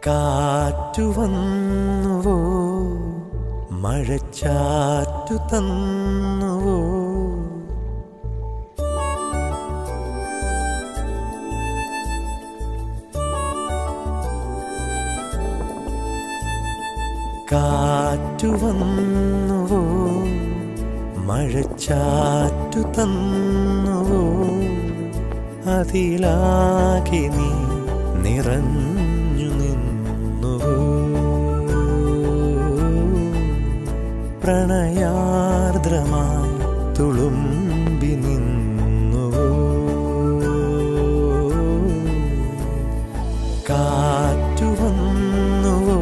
കാറ്റു വന്നുവോ മഴച്ചാറ്റു തന്നുവോ കാറ്റു വന്നുവോ മഴച്ചാറ്റു തന്നുവോ അതിലാകെ നീ നിറഞ്ഞു നിന്നുവോ പ്രണയാർദ്രമായി തുളുമ്പി നിന്നുവോ കാറ്റു വന്നുവോ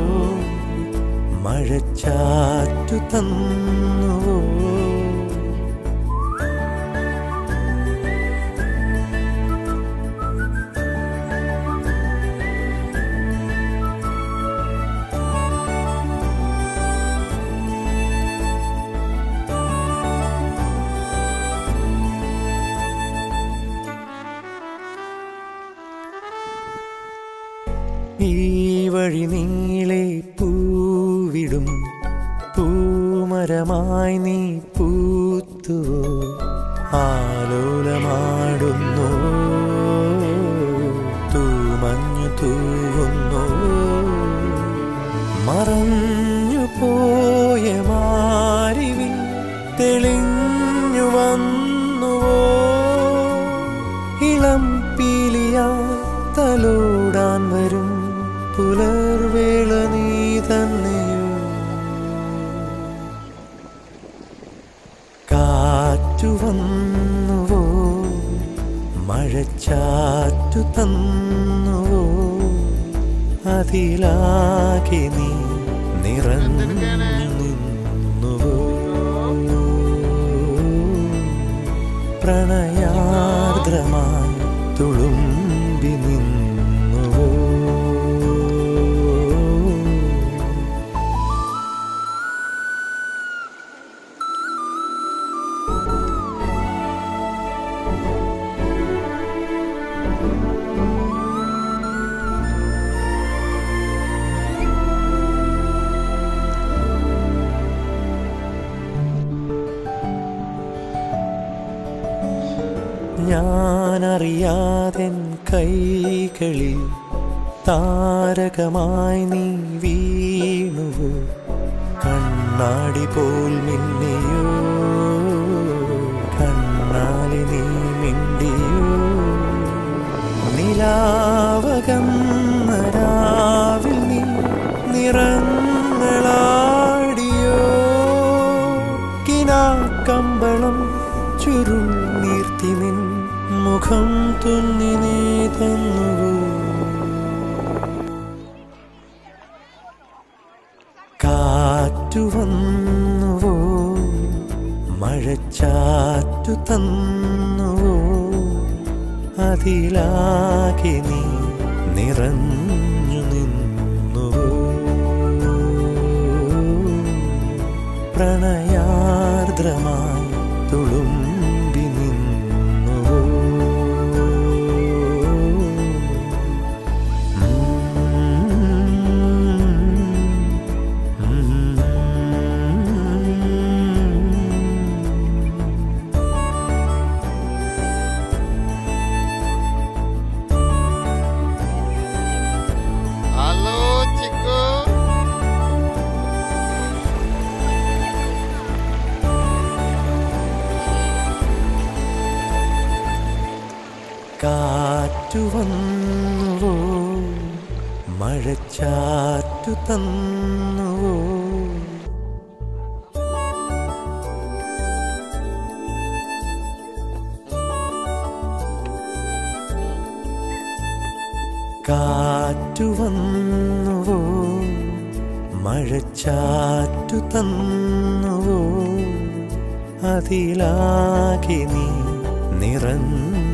മഴച്ചാറ്റു തന്നുവോ ഈ വഴി നീളെ പൂവിടും പൂമരമായി നീ പൂത്തുവോ ആലോലമാടുന്നു തൂമഞ്ഞു തൂവുന്നു മറഞ്ഞു പോയ മാരിവിൽ തെളിഞ്ഞു വന്നുവോ ഇളം പീലിയാ തലോടാൻ വരും പുലർവേള നീ തന്നെയോ കാറ്റു വന്നുവോ മഴച്ചാറ്റു തന്നുവോ അതിലാകെ നീ നിറഞ്ഞു നിന്നുവോ പ്രണയാർദ്രമായി തുളുമ്പി നിന്നുവോ ഞാനറിയാതെൻ കൈകളിൽ താരകമായി നീ വീണുവോ കണ്ണാടി പോൽ മിന്നിയോ കണ്ണാലി നീ മിണ്ടിയോ നിലാവകം രാവിൽ നീ നിറങ്ങളാടിയോ കിനാക്കമ്പളം ചുരുൾ നീർത്തി നിൻ മുഖം തുന്നി നീ തന്നുവോ കാറ്റു വന്നുവോ മഴച്ചാറ്റു തന്നുവോ അതിലാകെ നീ നിറഞ്ഞു നിന്നുവോ പ്രണയാർദ്രമായി തുളുമ്പി നിന്നുവോ Halo, Chico. കാറ്റു വന്നുവോ മഴച്ചാറ്റു തന്നുവോ കാറ്റു വന്നുവോ മഴച്ചാറ്റു തന്നുവോ അതിലാകെ നീ നിറഞ്ഞു